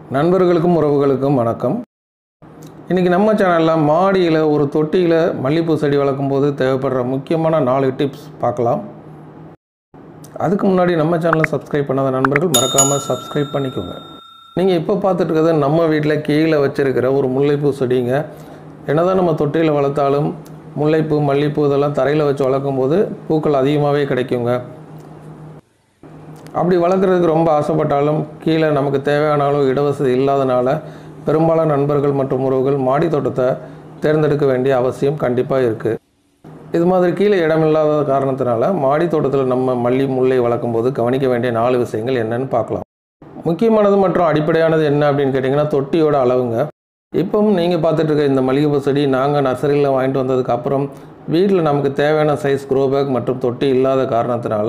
நண்பர்களுக்கும் உறவுகளுக்கும் வணக்கம் இன்றைக்கி நம்ம சேனலில் மாடியில் ஒரு தொட்டியில் மல்லிகைப்பூ செடி வளர்க்கும் போது தேவைப்படுற முக்கியமான நாலு டிப்ஸ் பார்க்கலாம் அதுக்கு முன்னாடி நம்ம சேனலை சப்ஸ்கிரைப் பண்ணாத நண்பர்கள் மறக்காமல் சப்ஸ்கிரைப் பண்ணிக்கோங்க நீங்கள் இப்போ பார்த்துட்டு இருக்கிறது நம்ம வீட்டில் கீழே வச்சுருக்கிற ஒரு முல்லைப்பூ செடிங்க என்னதான் நம்ம தொட்டியில் வளர்த்தாலும் முல்லைப்பூ மல்லிகைப்பூ இதெல்லாம் தரையில் வச்சு வளர்க்கும் போது பூக்கள் அதிகமாகவே கிடைக்குங்க அப்படி வளர்க்குறதுக்கு ரொம்ப ஆசைப்பட்டாலும் கீழே நமக்கு தேவையான அளவு இடவசதி இல்லாதனால பெரும்பாலான நண்பர்கள் மற்றும் உறவுகள் மாடி தோட்டத்தை தேர்ந்தெடுக்க வேண்டிய அவசியம் கண்டிப்பாக இருக்குது இது மாதிரி கீழே இடமில்லாத காரணத்தினால மாடி தோட்டத்தில் நம்ம மல்லி முல்லை வளர்க்கும் போது கவனிக்க வேண்டிய நாலு விஷயங்கள் என்னன்னு பார்க்கலாம் முக்கியமானது மற்றும் அடிப்படையானது என்ன அப்படின்னு கேட்டிங்கன்னா தொட்டியோட அளவுங்க இப்பவும் நீங்கள் பார்த்துட்டு இருக்க இந்த மல்லிகைப்பூ செடி நாங்கள் நர்சரியில் வாங்கிட்டு வந்ததுக்கு அப்புறம் வீட்டில் நமக்கு தேவையான சைஸ் க்ரோ பேக் மற்றும் தொட்டி இல்லாத காரணத்தினால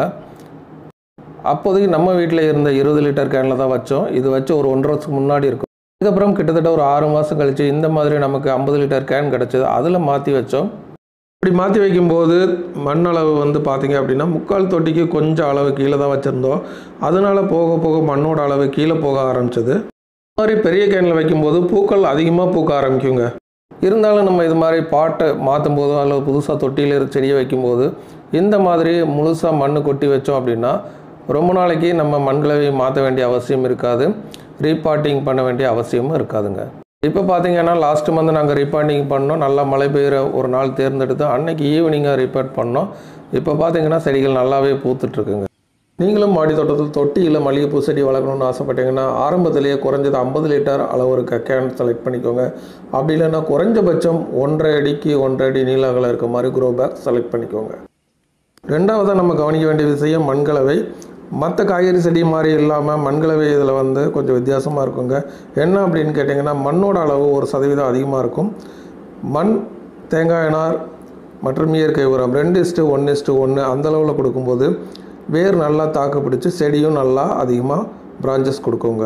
அப்போதைக்கு நம்ம வீட்டில் இருந்த இருபது லிட்டர் கேனில் தான் வச்சோம் இது வச்சு ஒரு ஒன்றரை வருஷத்துக்கு முன்னாடி இருக்கும் இதுக்கப்புறம் கிட்டத்தட்ட ஒரு ஆறு மாதம் கழித்து இந்த மாதிரி நமக்கு ஐம்பது லிட்டர் கேன் கிடச்சிது அதில் மாற்றி வச்சோம் இப்படி மாற்றி வைக்கும்போது மண் அளவு வந்து பார்த்தீங்க அப்படின்னா முக்கால் தொட்டிக்கு கொஞ்சம் அளவு கீழே தான் வச்சுருந்தோம் அதனால் போக போக மண்ணோட அளவு கீழே போக ஆரம்பிச்சது இந்த மாதிரி பெரிய கேனில் வைக்கும்போது பூக்கள் அதிகமாக பூக்க ஆரம்பிக்குங்க இருந்தாலும் நம்ம இது மாதிரி பாட்டை மாற்றும் போதோ அல்லது புதுசாக தொட்டியில் செடியை வைக்கும்போது இந்த மாதிரி முழுசாக மண் கொட்டி வச்சோம் அப்படின்னா ரொம்ப நாளைக்கு நம்ம மண்கலவை மாற்ற வேண்டிய அவசியம் இருக்காது ரீபாட்டிங் பண்ண வேண்டிய அவசியமும் இருக்காதுங்க இப்போ பார்த்தீங்கன்னா லாஸ்ட் மந்த் நாங்கள் ரீபாட்டிங் பண்ணோம் நல்லா மழை பெய்கிற ஒரு நாள் தேர்ந்தெடுத்து அன்னைக்கு ஈவினிங்காக ரிப்பேர் பண்ணோம் இப்போ பார்த்தீங்கன்னா செடிகள் நல்லாவே பூத்துட்ருக்குங்க நீங்களும் மாடி தோட்டத்தில் தொட்டியில் மல்லிகைப்பூ செடி வளர்க்கணும்னு ஆசைப்பட்டீங்கன்னா ஆரம்பத்திலேயே குறைஞ்சது ஐம்பது லிட்டர் அளவு இருக்க கேன் செலக்ட் பண்ணிக்கோங்க அப்படி இல்லைன்னா குறைஞ்சபட்சம் ஒன்றரை அடிக்கு ஒன்றரை அடி நீள அகலம் இருக்க மாதிரி க்ரோ பேக் செலக்ட் பண்ணிக்கோங்க ரெண்டாவதாக நம்ம கவனிக்க வேண்டிய விஷயம் மண்கலவை மற்ற காய்கறி செடி மாதிரி இல்லாமல் மண்கலவை இதில் வந்து கொஞ்சம் வித்தியாசமாக இருக்குங்க என்ன அப்படின்னு கேட்டிங்கன்னா மண்ணோட அளவு ஒரு சதவீதம் அதிகமாக இருக்கும் மண் தேங்காய் நார் மற்றும் இயற்கை உரம் ரெண்டு இஸ்ட்டு ஒன்று இஸ்ட்டு ஒன்று அந்த அளவில் கொடுக்கும்போது வேர் நல்லா தாக்கு பிடிச்சி செடியும் நல்லா அதிகமாக பிரான்ச்சஸ் கொடுக்குங்க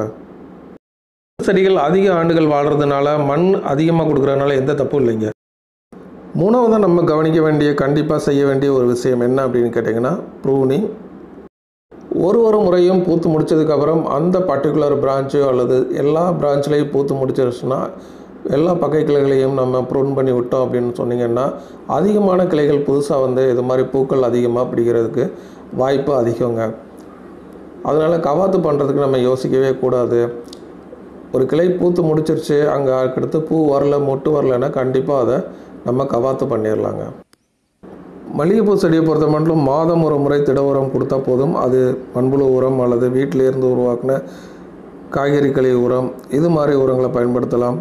செடிகள் அதிக ஆண்டுகள் வாழ்கிறதுனால மண் அதிகமாக கொடுக்குறதுனால எந்த தப்பும் இல்லைங்க மூணாவதாக நம்ம கவனிக்க வேண்டிய கண்டிப்பாக செய்ய வேண்டிய ஒரு விஷயம் என்ன அப்படின்னு கேட்டிங்கன்னா ப்ரூனிங் ஒரு ஒரு முறையும் பூத்து முடிச்சதுக்கப்புறம் அந்த பர்டிகுலர் பிரான்ச்சோ அல்லது எல்லா பிரான்ச்லேயும் பூத்து முடிச்சிருச்சுன்னா எல்லா பக்கை கிளைகளையும் நம்ம ப்ரூன் பண்ணி விட்டோம் அப்படின்னு சொன்னீங்கன்னா அதிகமான கிளைகள் புதுசாக வந்து இது மாதிரி பூக்கள் அதிகமாக பிடிக்கிறதுக்கு வாய்ப்பு அதிகங்க அதனால் கவாத்து பண்ணுறதுக்கு நம்ம யோசிக்கவே கூடாது ஒரு கிளை பூத்து முடிச்சிருச்சு அங்கே அடுத்து பூ வரல மொட்டு வரலைன்னா கண்டிப்பாக அதை நம்ம கவாத்து பண்ணிடலாங்க மல்லிகைப்பூ செடியை பொறுத்த மட்டும் மாதம் ஒரு முறை திட உரம் கொடுத்தா போதும் அது மண்புழு உரம் அல்லது வீட்டில் இருந்து உருவாக்கின காய்கறி கழிவு உரம் இது மாதிரி உரங்களை பயன்படுத்தலாம்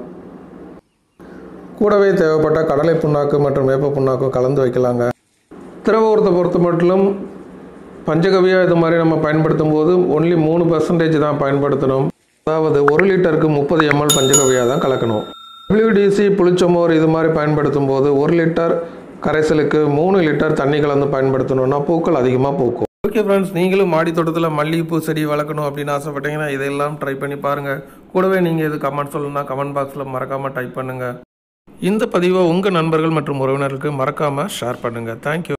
கூடவே தேவைப்பட்ட கடலை புண்ணாக்கு மற்றும் வேப்ப புண்ணாக்கும் கலந்து வைக்கலாங்க திரவ உரத்தை பொறுத்த மட்டும் பஞ்சகவியாக இது மாதிரி நம்ம பயன்படுத்தும் போது ஒன்லி மூணு பர்சன்டேஜ் தான் பயன்படுத்தணும் அதாவது ஒரு லிட்டருக்கு முப்பது எம்எல் பஞ்சகவியாக தான் கலக்கணும் டபிள்யூடிசி புளிச்சமோர் இது மாதிரி பயன்படுத்தும் போது ஒரு லிட்டர் கரைசலுக்கு மூணு லிட்டர் தண்ணி கலந்து பயன்படுத்தணும்னா பூக்கள் அதிகமாக பூக்கும் ஓகே ஃப்ரெண்ட்ஸ் நீங்களும் மாடி தோட்டத்தில் மல்லிகைப்பூ செடி வளர்க்கணும் அப்படின்னு ஆசைப்பட்டீங்கன்னா இதெல்லாம் ட்ரை பண்ணி பாருங்கள் கூடவே நீங்கள் இது கமெண்ட் சொல்லணும்னா கமெண்ட் பாக்ஸில் மறக்காமல் டைப் பண்ணுங்கள் இந்த பதிவை உங்கள் நண்பர்கள் மற்றும் உறவினர்களுக்கு மறக்காமல் ஷேர் பண்ணுங்கள் தேங்க்யூ